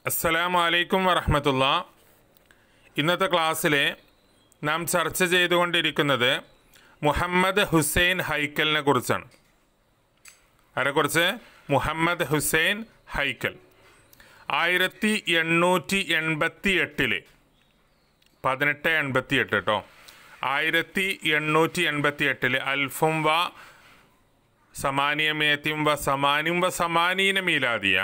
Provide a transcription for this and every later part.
അസ്സലാമു അലൈക്കും വറഹമത്തുള്ള ഇന്നത്തെ ക്ലാസ്സിൽ നാം ചർച്ച ചെയ്തുകൊണ്ടിരിക്കുന്നത് മുഹമ്മദ് ഹുസൈൻ ഹൈക്കലിനെ കുറിച്ചാണ് ആരെക്കുറിച്ച് മുഹമ്മദ് ഹുസൈൻ ഹൈക്കൽ ആയിരത്തി എണ്ണൂറ്റി എൺപത്തി എട്ടില് പതിനെട്ട് എൺപത്തി എട്ട് കേട്ടോ ആയിരത്തി എണ്ണൂറ്റി എൺപത്തി എട്ടില് അൽഫും വ സമാനിയമേത്തിയും വ സമാനിയും വ സമാനീന മീലാദിയ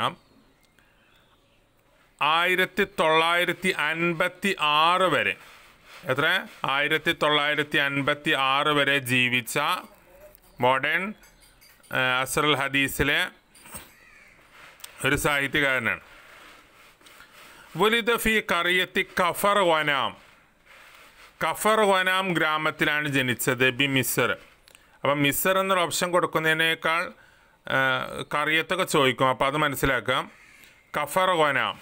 ആയിരത്തി തൊള്ളായിരത്തി അൻപത്തി ആറ് വരെ എത്ര ആയിരത്തി തൊള്ളായിരത്തി അൻപത്തി ആറ് വരെ ജീവിച്ച മോഡേൺ അസറുൽ ഹദീസിലെ ഒരു സാഹിത്യകാരനാണ് വലിദ ഫി കറിയത്തി കഫർ വനാം കഫർ വനാം ഗ്രാമത്തിലാണ് ജനിച്ചത് ബി മിസർ അപ്പം മിസർ എന്നൊരു ഓപ്ഷൻ കൊടുക്കുന്നതിനേക്കാൾ ആ, കറിയത്തൊക്കെ ചോദിക്കും അപ്പോൾ അത് മനസ്സിലാക്കാം കഫർ വനാം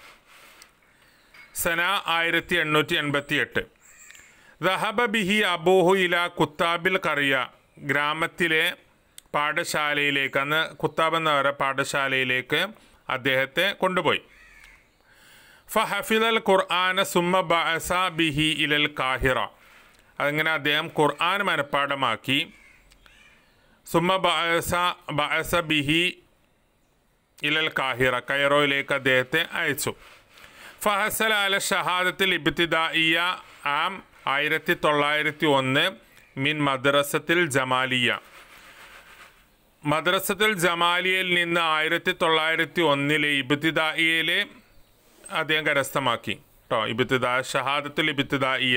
സന ആയിരത്തി എണ്ണൂറ്റി എൺപത്തി എട്ട് ദഹബ ബിഹി അബൂഹു ഇല കുത്താബിൽ കറിയ ഗ്രാമത്തിലെ പാഠശാലയിലേക്ക് അന്ന് കുത്താബ് എന്ന പറയുക പാഠശാലയിലേക്ക് അദ്ദേഹത്തെ കൊണ്ടുപോയി ഫഹഫിദൽ ഖുർആന സുമ്മ ബഅസ ബിഹി ഇലൽ കാഹിറ അങ്ങനെ അദ്ദേഹം ഖുർആൻ മനഃപ്പാടമാക്കി സുമ്മ ബഅസ ബഅസ ബിഹി ഇലൽ കാഹിറ കൈറോയിലേക്ക് അദ്ദേഹത്തെ അയച്ചു ഫഹസൽ അല ഷഹാദത്തിൽ ഇബ്തിദായിയ ആം ആയിരത്തി തൊള്ളായിരത്തി ഒന്ന് മിൻ മദ്രസത്തിൽ ജമാലിയ മദ്രസത്തിൽ ജമാലിയയിൽ നിന്ന് ആയിരത്തി തൊള്ളായിരത്തി ഒന്നിലെ ഇബ്തിദായിയയിലെ അദ്ദേഹം കരസ്ഥമാക്കി കേട്ടോ ഇബ്തിദാ ഷഹാദത്തിൽ ഇബ്തിദായിയ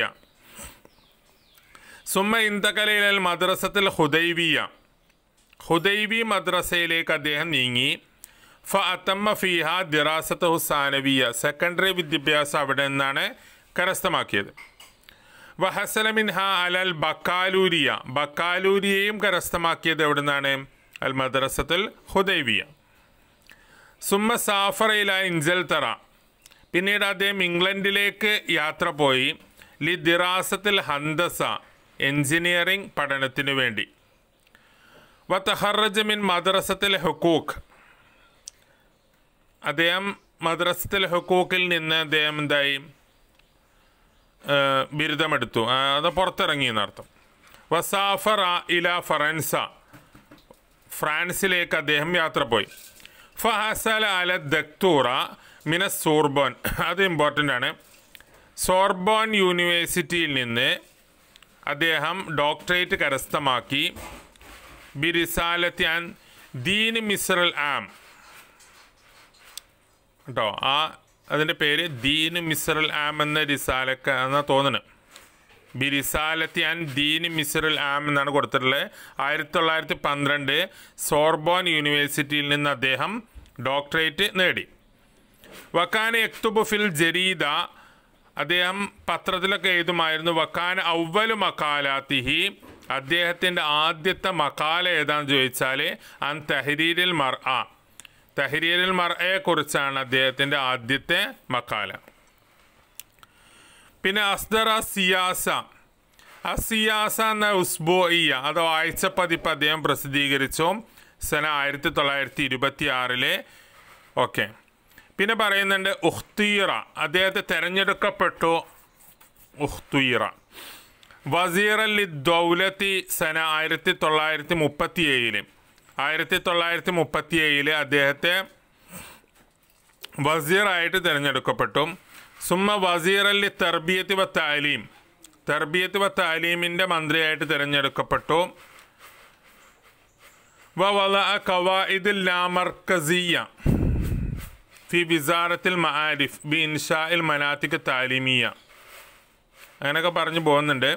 സുമ്മ ഇന്തകലയിൽ മദ്രസത്തിൽ ഹുദൈവിയ ഹുദൈവി മദ്രസയിലേക്ക് അദ്ദേഹം നീങ്ങി ഫ അത്തമ്മ ഫിഹ ദിറാസത്ത് ഹുസാനവിയ സെക്കൻഡറി വിദ്യാഭ്യാസം അവിടെ നിന്നാണ് കരസ്ഥമാക്കിയത് വഹസല മിൻഹ അലൽ ബക്കാലൂരിയ ബക്കാലൂരിയെയും കരസ്ഥമാക്കിയത് എവിടെ നിന്നാണ് അൽ മദ്രസത്തുൽ ഹുദൈവിയ സുമ്മ സാഫറയില ഇൻജൽ തറ പിന്നീട് അദ്ദേഹം ഇംഗ്ലണ്ടിലേക്ക് യാത്ര പോയി ലി ദിറാസത്തിൽ ഹന്തസ എഞ്ചിനീയറിംഗ് പഠനത്തിനു വേണ്ടി വത്തഹറജ് മിൻ മദ്രസത്തിൽ ഹുക്കൂഖ് അദ്ദേഹം മദ്രസത്തിൽ ഹുക്കൂക്കിൽ നിന്ന് അദ്ദേഹം എന്തായി ആ, ബിരുദമെടുത്തു ആ, അത് പുറത്തിറങ്ങി എന്നർത്ഥം വസാഫറ ഇല ഫറൻസ ഫ്രാൻസിലേക്ക് അദ്ദേഹം യാത്ര പോയി ഫഹസല അല ദക്തൂറ മിന സോർബോൻ അത് ഇമ്പോർട്ടൻ്റ് ആണ് സോർബോൺ യൂണിവേഴ്സിറ്റിയിൽ നിന്ന് അദ്ദേഹം ഡോക്ടറേറ്റ് കരസ്ഥമാക്കി ബിരിസാലത്യാൻ ദീൻ മിസ്രൽ ആം കേട്ടോ ആ അതിൻ്റെ പേര് ദീൻ മിസ്രൽ ആം എന്ന റിസാലക്ക എന്നാ തോന്നുന്നത് ബിരിസാലത്യാൻ ദീൻ മിസ്രൽ ആം എന്നാണ് കൊടുത്തിട്ടുള്ളത് ആയിരത്തി തൊള്ളായിരത്തി പന്ത്രണ്ട് സോർബോൺ യൂണിവേഴ്സിറ്റിയിൽ നിന്ന് അദ്ദേഹം ഡോക്ടറേറ്റ് നേടി വക്കാന എക്തുബു ഫിൽ ജരീദ അദ്ദേഹം പത്രത്തിലൊക്കെ എഴുതുമായിരുന്നു വക്കാന ഔവലു മക്കാലാത്തിഹി അദ്ദേഹത്തിൻ്റെ ആദ്യത്തെ മക്കാല ഏതാണെന്ന് ചോദിച്ചാൽ അൻ തഹരീരിൽ മർ ആ തഹരീരിൽ മർയെ കുറിച്ചാണ് അദ്ദേഹത്തിൻ്റെ ആദ്യത്തെ മക്കാല പിന്നെ അസ്ദറ സിയാസ ആ സിയാസ എന്ന ഉസ്ബോയിയ അഥവാ ആഴ്ചപ്പതിപ്പ് അദ്ദേഹം പ്രസിദ്ധീകരിച്ചു സന ആയിരത്തി തൊള്ളായിരത്തി ഇരുപത്തി ആറിലെ ഓക്കെ പിന്നെ പറയുന്നുണ്ട് ഉഖ്തീറ അദ്ദേഹത്തെ തെരഞ്ഞെടുക്കപ്പെട്ടു ഉഖ്തീറ വസീർ അലി ദൗലത്തി സന ആയിരത്തി തൊള്ളായിരത്തി മുപ്പത്തി ഏഴില് ആയിരത്തി തൊള്ളായിരത്തി മുപ്പത്തി ഏഴില് അദ്ദേഹത്തെ വസീറായിട്ട് തിരഞ്ഞെടുക്കപ്പെട്ടു സുമ്മ വസീർ അലി തർബിയത്ത് വ താലീം തർബിയത്ത് വ താലീമിൻ്റെ മന്ത്രിയായിട്ട് തിരഞ്ഞെടുക്കപ്പെട്ടു വ വല കവായിദുൽ ലാമർക്കസിയ ഫി വിസാറത്തിൽ മആരിഫ് ബി ഇൻഷാഇൽ മനാത്തിക് താലിമിയ അങ്ങനെയൊക്കെ പറഞ്ഞു പോകുന്നുണ്ട്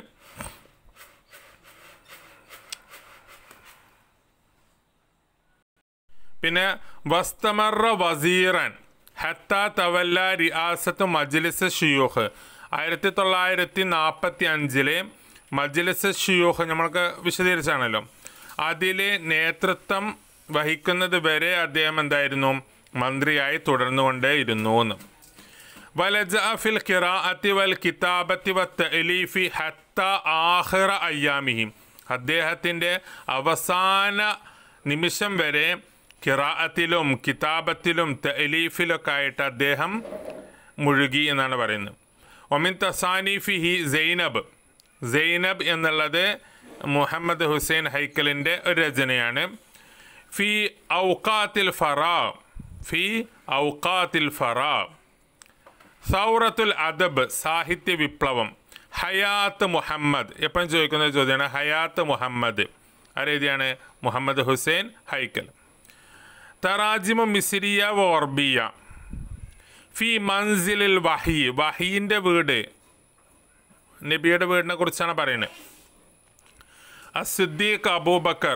പിന്നെ വസ്തമറ വസീറൻ ഹത്ത തവല്ല റിയാസത്ത് മജ്ലിസ് ഷിയൂഖ് ആയിരത്തി തൊള്ളായിരത്തി നാൽപ്പത്തി അഞ്ചിലെ മജ്ലിസ് ഷിയൂഖ് നമ്മൾക്ക് വിശദീകരിച്ചാണല്ലോ അതിലെ നേതൃത്വം വഹിക്കുന്നത് വരെ അദ്ദേഹം എന്തായിരുന്നു മന്ത്രിയായി തുടർന്നുകൊണ്ടേയിരുന്നു എന്ന് വലജ ഫിൽ ഖിറാഅത്തി വൽ കിതാബത്തി വ തഅലീഫി ഹത്ത ആഖിറ അയ്യാമിഹി അദ്ദേഹത്തിൻ്റെ അവസാന നിമിഷം വരെ കിറാഅത്തിലും കിതാബത്തിലും തെലീഫിലൊക്കെ ആയിട്ട് അദ്ദേഹം മുഴുകി എന്നാണ് പറയുന്നത് ഒമിൻ തസാനിഫിഹി സൈനബ് സൈനബ് എന്നുള്ളത് മുഹമ്മദ് ഹുസൈൻ ഹൈക്കലിൻ്റെ ഒരു രചനയാണ് ഫി ഔക്കാത്തിൽ ഫറാ ഫി ഔക്കാത്തിൽ ഫറാ സൗറത്തുൽ അദബ് സാഹിത്യ വിപ്ലവം ഹയാത്ത് മുഹമ്മദ് എപ്പോഴും ചോദിക്കുന്ന ഒരു ചോദ്യമാണ് ഹയാത്ത് മുഹമ്മദ് ആരെഴുതിയാണ് മുഹമ്മദ് ഹുസൈൻ ഹൈക്കൽ തറാജിമ മിസിരിയ വോർബിയ ഫി മൻസിലിൽ വഹി വഹീൻ്റെ വീട് നബിയുടെ വീടിനെ കുറിച്ചാണ് പറയുന്നത് അസുദ്ദീഖ് അബൂബക്കർ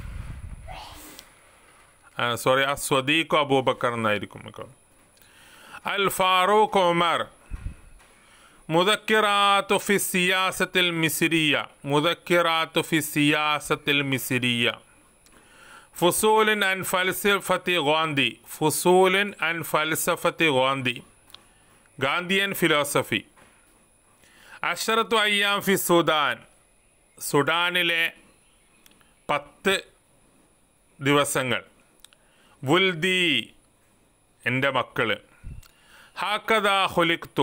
സോറി അസ്വദീഖ് അബൂബക്കർ എന്നായിരിക്കും മിക്കവാറും. അൽ ഫാറൂഖ് ഉമർ മുദക്കിറാത്തു ഫി സിയാസത്തിൽ മിസിരിയ മുദക്കിറാത്തു ഫി സിയാസത്തിൽ മിസിരിയ ഫുസൂലിൻ അൻ ഫൽസഫത്തി ഗാന്ധി ഫുസൂലിൻ അൻ ഫൽസഫത്തി ഗാന്ധി ഗാന്ധിയൻ ഫിലോസഫി അഷറത്തു അയ്യാം ഫി സുഡാൻ സുഡാനിലെ പത്ത് ദിവസങ്ങൾ വുൽദി എൻ്റെ മക്കള് ഹാക്കഥ ഹുലിക്തു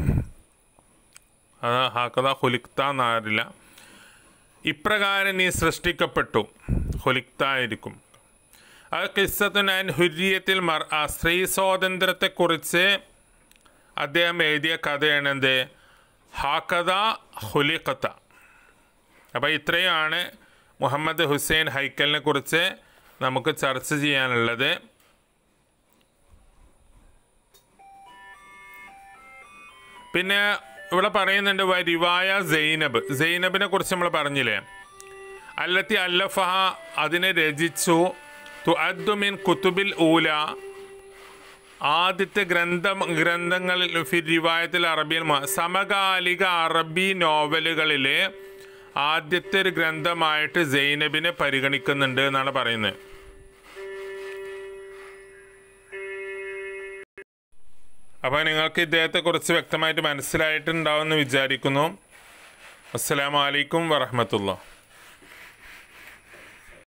അത് ഹാക്കഥ ഹുലിക്ത എന്നറിയില്ല ഇപ്രകാരം നീ സൃഷ്ടിക്കപ്പെട്ടു ഹുലിക്ത ആയിരിക്കും അത് കിസ്സത്തുനാൻ ഹുര്യത്തിൽ മർ ആ സ്ത്രീ സ്വാതന്ത്ര്യത്തെക്കുറിച്ച് അദ്ദേഹം എഴുതിയ കഥയാണെന്ത് ഹാക്കഥ ഹുലിഖത്ത അപ്പോൾ ഇത്രയുമാണ് മുഹമ്മദ് ഹുസൈൻ ഹൈക്കലിനെ കുറിച്ച് നമുക്ക് ചർച്ച ചെയ്യാനുള്ളത് പിന്നെ ഇവിടെ പറയുന്നുണ്ട് വരിവായ സൈനബ് സൈനബിനെ കുറിച്ച് നമ്മൾ പറഞ്ഞില്ലേ അല്ലത്തി അല്ലഫഹ അതിനെ രചിച്ചു തുഅദ്ദുമിൻ കുത്തുബിൽ ഊല ആദ്യത്തെ ഗ്രന്ഥം ഗ്രന്ഥങ്ങളിൽ ഫിർ റിവായത്തിൽ അറബിയൽ മ- സമകാലിക അറബി നോവലുകളിലെ ആദ്യത്തെ ഒരു ഗ്രന്ഥമായിട്ട് സൈനബിനെ പരിഗണിക്കുന്നുണ്ട് എന്നാണ് പറയുന്നത് അപ്പോൾ നിങ്ങൾക്ക് ഇദ്ദേഹത്തെക്കുറിച്ച് വ്യക്തമായിട്ട് മനസ്സിലായിട്ടുണ്ടാവുമെന്ന് വിചാരിക്കുന്നു അസ്സലാമലൈക്കും വറഹമത്തുള്ള